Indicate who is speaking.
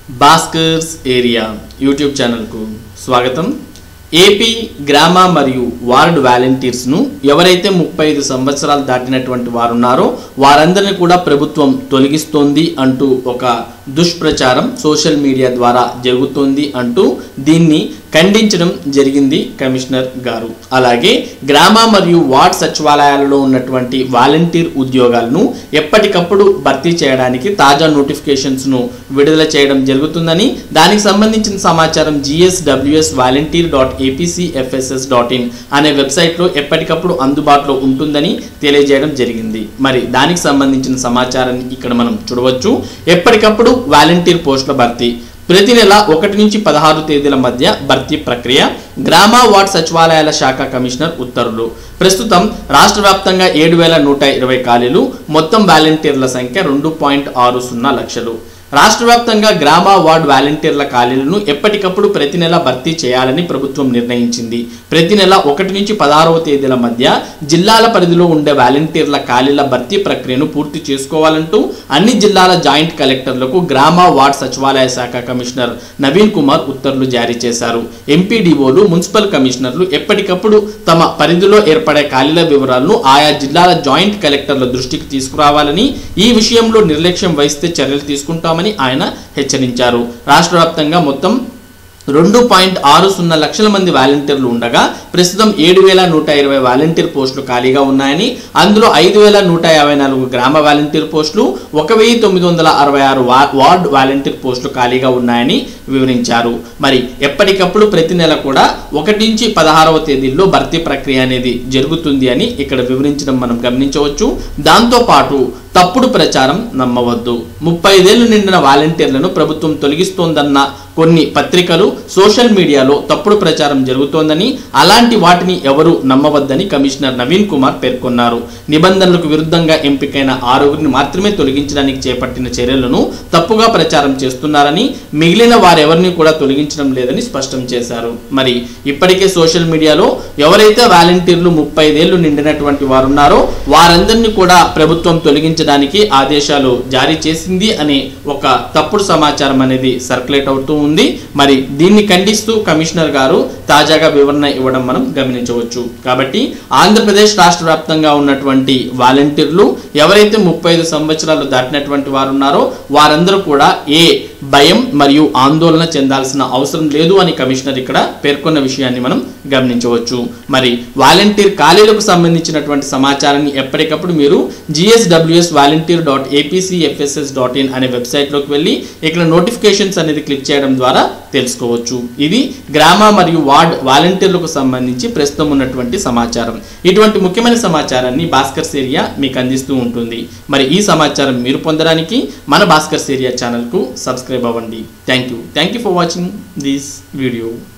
Speaker 1: Bhaskar's area YouTube ఛానల్కు స్వాగతం AP గ్రామ మరియు వార్డ్ వాలంటీర్స్ను ఎవరైతే ముప్పై ఐదు సంవత్సరాలు దాటినటువంటి వారు ఉన్నారో వారందరిని కూడా ప్రభుత్వం తొలగిస్తోంది అంటూ ఒక దుష్ప్రచారం సోషల్ మీడియా ద్వారా జరుగుతోంది అంటూ దీన్ని ఖండించడం జరిగింది కమిషనర్ గారు అలాగే గ్రామ మరియు వార్డ్ సచివాలయాలలో ఉన్నటువంటి వాలంటీర్ ఉద్యోగాలను ఎప్పటికప్పుడు భర్తీ చేయడానికి తాజా నోటిఫికేషన్స్ను విడుదల చేయడం జరుగుతుందని దానికి సంబంధించిన సమాచారం GSWS volunteer dot APCFSS dot in అనే వెబ్సైట్లో ఎప్పటికప్పుడు అందుబాటులో ఉంటుందని తెలియజేయడం జరిగింది మరి దానికి సంబంధించిన సమాచారాన్ని ఇక్కడ మనం చూడవచ్చు ఎప్పటికప్పుడు వాలంటీర్ పోస్టుల భర్తీ ప్రతి నెల ఒకటి నుంచి పదహారు తేదీల మధ్య భర్తీ ప్రక్రియ గ్రామ వార్డ్ సచివాలయాల శాఖ కమిషనర్ ఉత్తర్వులు ప్రస్తుతం రాష్ట్ర వ్యాప్తంగా ఏడు వేల నూట ఇరవై ఖాళీలు మొత్తం వాలంటీర్ల సంఖ్య రెండు పాయింట్ ఆరు సున్నా లక్షలు రాష్ట్ర వ్యాప్తంగా గ్రామ వార్డ్ వాలంటీర్ల ఖాళీలను ఎప్పటికప్పుడు ప్రతి నెల భర్తీ చేయాలని ప్రభుత్వం నిర్ణయించింది ప్రతి నెల ఒకటి నుంచి పదహారవ తేదీల మధ్య జిల్లాల పరిధిలో ఉండే వాలంటీర్ల ఖాళీల భర్తీ ప్రక్రియను పూర్తి చేసుకోవాలంటూ అన్ని జిల్లాల జాయింట్ కలెక్టర్లకు గ్రామ వార్డ్ సచివాలయ శాఖ కమిషనర్ నవీన్ కుమార్ ఉత్తర్వులు జారీ చేశారు ఎంపీడీఓలు మున్సిపల్ కమిషనర్లు ఎప్పటికప్పుడు తమ పరిధిలో ఏర్పడే ఖాళీల వివరాలను ఆయా జిల్లాల జాయింట్ కలెక్టర్ల దృష్టికి తీసుకురావాలని ఈ విషయంలో నిర్లక్ష్యం వహిస్తే చర్యలు తీసుకుంటామని ఆయన హెచ్చరించారు రాష్ట్ర వ్యాప్తంగా మొత్తం రెండు పాయింట్ ఆరు సున్నా లక్షల మంది వాలంటీర్లు ఉండగా ప్రస్తుతం ఏడు వేల నూట ఇరవై వాలంటీర్ పోస్టులు ఖాళీగా ఉన్నాయని అందులో ఐదు వేల నూట యాభై నాలుగు గ్రామ వాలంటీర్ పోస్టులు ఒక వెయ్యి తొమ్మిది వందల అరవై ఆరు వా- వార్డ్ వాలంటీర్ పోస్టులు ఖాళీగా ఉన్నాయని వివరించారు మరి ఎప్పటికప్పుడు ప్రతి నెల కూడా ఒకటి నుంచి పదహారవ తేదీల్లో భర్తీ ప్రక్రియ అనేది జరుగుతుంది అని ఇక్కడ వివరించడం మనం గమనించవచ్చు దాంతో పాటు తప్పుడు ప్రచారం నమ్మవద్దు ముప్పై ఐదేళ్లు నిండిన వాలంటీర్లను ప్రభుత్వం తొలగిస్తోందన్న కొన్ని పత్రికలు సోషల్ మీడియాలో తప్పుడు ప్రచారం జరుగుతోందని అలాంటి వాటిని ఎవరు నమ్మవద్దని కమిషనర్ నవీన్ కుమార్ పేర్కొన్నారు నిబంధనలకు విరుద్ధంగా ఎంపికైన ఆరుగురిని మాత్రమే తొలగించడానికి చేపట్టిన చర్యలను తప్పుగా ప్రచారం చేస్తున్నారని మిగిలిన వారెవరిని కూడా తొలగించడం లేదని స్పష్టం చేశారు మరి ఇప్పటికే సోషల్ మీడియాలో ఎవరైతే వాలంటీర్లు ముప్పై ఐదేళ్లు నిండినటువంటి వారు ఉన్నారో వారందరినీ కూడా ప్రభుత్వం తొలగించడానికి ఆదేశాలు జారీ చేసింది అనే ఒక తప్పుడు సమాచారం అనేది సర్క్యులేట్ అవుతూ ఉంది మరి దీన్ని ఖండిస్తూ కమిషనర్ గారు తాజాగా వివరణ ఇవ్వడం మనం గమనించవచ్చు కాబట్టి ఆంధ్రప్రదేశ్ రాష్ట్ర వ్యాప్తంగా ఉన్నటువంటి వాలంటీర్లు ఎవరైతే ముప్పై ఐదు సంవత్సరాలు దాటినటువంటి వారు ఉన్నారో వారందరూ కూడా ఏ భయం మరియు ఆందోళన చెందాల్సిన అవసరం లేదు అని కమిషనర్ ఇక్కడ పేర్కొన్న విషయాన్ని మనం గమనించవచ్చు మరి వాలంటీర్ ఖాళీలకు సంబంధించినటువంటి సమాచారాన్ని ఎప్పటికప్పుడు మీరు GSWS volunteer dot APCFSS dot in అనే వెబ్సైట్లోకి వెళ్ళి ఇక్కడ నోటిఫికేషన్స్ అనేది క్లిక్ చేయడం ద్వారా తెలుసుకోవచ్చు ఇది గ్రామ మరియు వార్డ్ వాలంటీర్లకు సంబంధించి ప్రస్తుతం ఉన్నటువంటి సమాచారం ఇటువంటి ముఖ్యమైన సమాచారాన్ని భాస్కర్ ఏరియా మీకు అందిస్తూ ఉంటుంది మరి ఈ సమాచారం మీరు పొందడానికి మన భాస్కర్ ఏరియా ఛానల్కు సబ్స్క్రైబ్ అవ్వండి thank you thank you for watching this video